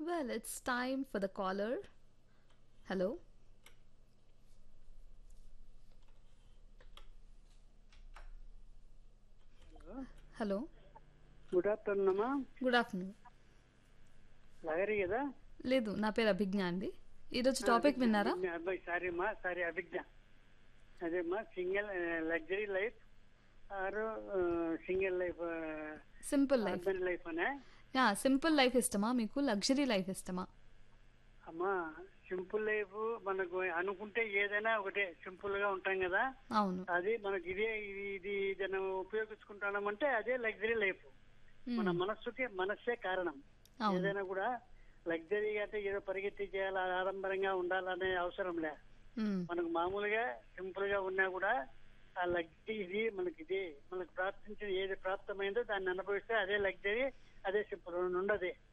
Well, it's time for the caller. Hello. Hello good afternoon అమ్మా good afternoon Lahari కదా లేదు నా పేరు అభిజ్ఞ అండి ఈరోజు టాపిక్ విన్నారా అభిజ్ఞ, అబ్బాయి సారీ అమ్మా సారీ అభిజ్ఞ అదేమ్మా single luxury life or single life simple life urban life అనే యా సింపుల్ లైఫ్ ఇష్టమా మీకు లగ్జరీ లైఫ్ ఇష్టమా అమ్మా సింపుల్ లైఫ్ మనకు అనుకుంటే ఏదైనా ఒకటే సింపుల్ గా ఉంటాం కదా అవును అది మనకి ఇదే ఇది ఇది ఏదైనా ఉపయోగించుకుంటామంటే అదే లగ్జరీ లైఫ్ మన మనస్సుకి మనస్సే కారణం అవును ఏదైనా కూడా లగ్జరీ అంటే ఏదో పరిగెత్తి చేయాలి ఆడంబరంగా ఉండాలనే అవసరం లే మ్మ్. మనకు మామూలుగా సింపుల్ గా ఉన్నా కూడా ఆ లగ్జరీ ఇది మనకి ఇది మనకు ప్రాప్తించిన ఏది ప్రాప్తమైందో దాన్ని అనుభవిస్తే అదే లగ్జరీ అదే సింపుల్ ఉండదు